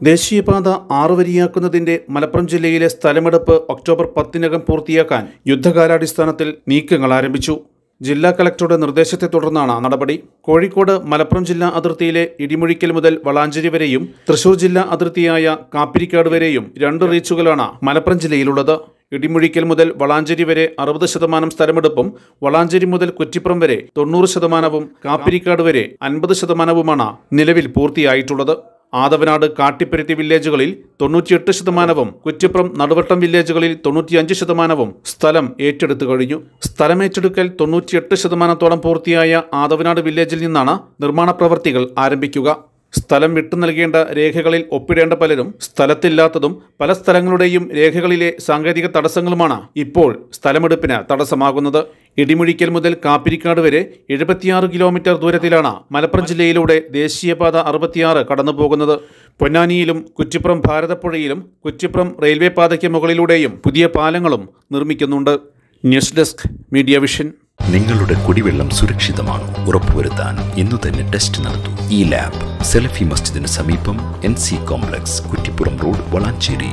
ദേശീയപാത ആറുവരിയാക്കുന്നതിന്റെ മലപ്പുറം ജില്ലയിലെ സ്ഥലമെടുപ്പ് ഒക്ടോബർ പത്തിനകം പൂർത്തിയാക്കാൻ യുദ്ധകാലാടിസ്ഥാനത്തിൽ നീക്കങ്ങൾ ആരംഭിച്ചു ജില്ലാ കളക്ടറുടെ നിർദ്ദേശത്തെ തുടർന്നാണ് നടപടി കോഴിക്കോട് മലപ്പുറം ജില്ലാ അതിർത്തിയിലെ ഇടിമുഴിക്കൽ മുതൽ വളാഞ്ചേരി വരെയും തൃശൂർ ജില്ലാ അതിർത്തിയായ കാപ്പിരിക്കാട് വരെയും രണ്ട് റീച്ചുകളാണ് മലപ്പുറം ജില്ലയിലുള്ളത് ഇടിമുഴിക്കൽ മുതൽ വളാഞ്ചേരി വരെ അറുപത് ശതമാനം സ്ഥലമെടുപ്പും വളാഞ്ചേരി മുതൽ കുറ്റിപ്പുറം വരെ തൊണ്ണൂറ് ശതമാനവും കാപ്പിരിക്കാട് വരെ അൻപത് ശതമാനവുമാണ് നിലവിൽ പൂർത്തിയായിട്ടുള്ളത് ആദവനാട് കാട്ടിപ്പരുത്തി വില്ലേജുകളിൽ തൊണ്ണൂറ്റിയെട്ട് ശതമാനവും കുറ്റിപ്പുറം നടുവട്ടം വില്ലേജുകളിൽ തൊണ്ണൂറ്റിയഞ്ച് ശതമാനവും സ്ഥലം ഏറ്റെടുത്തു കഴിഞ്ഞു സ്ഥലം ഏറ്റെടുക്കൽ തൊണ്ണൂറ്റിയെട്ട് ശതമാനത്തോളം പൂർത്തിയായ ആദവനാട് വില്ലേജിൽ നിന്നാണ് നിർമ്മാണ പ്രവൃത്തികൾ ആരംഭിക്കുക സ്ഥലം വിട്ടു നൽകേണ്ട രേഖകളിൽ ഒപ്പിടേണ്ട പലരും സ്ഥലത്തില്ലാത്തതും പല സ്ഥലങ്ങളുടെയും രേഖകളിലെ സാങ്കേതിക തടസ്സങ്ങളുമാണ് ഇപ്പോൾ സ്ഥലമെടുപ്പിന് തടസ്സമാകുന്നത് ഇടിമുഴിക്കൽ മുതൽ കാപ്പിരിക്കാട് വരെ എഴുപത്തിയാറ് കിലോമീറ്റർ ദൂരത്തിലാണ് മലപ്പുറം ജില്ലയിലൂടെ ദേശീയപാത അറുപത്തിയാറ് കടന്നുപോകുന്നത് പൊന്നാനിയിലും കുറ്റിപ്പുറം ഭാരതപ്പുഴയിലും കുറ്റിപ്പുറം റെയിൽവേ പാതയ്ക്ക് മുകളിലൂടെയും പുതിയ പാലങ്ങളും നിർമ്മിക്കുന്നുണ്ട് ന്യൂസ് ഡെസ്ക് മീഡിയ വിഷൻ നിങ്ങളുടെ കുടിവെള്ളം സുരക്ഷിതമാണോ ഉറപ്പുവരുത്താൻ ഇന്നു തന്നെ ടെസ്റ്റ് നടത്തൂ ഈ ലാബ് സെലഫി മസ്ജിദിന് സമീപം N C complex Kuttippuram road Valanchery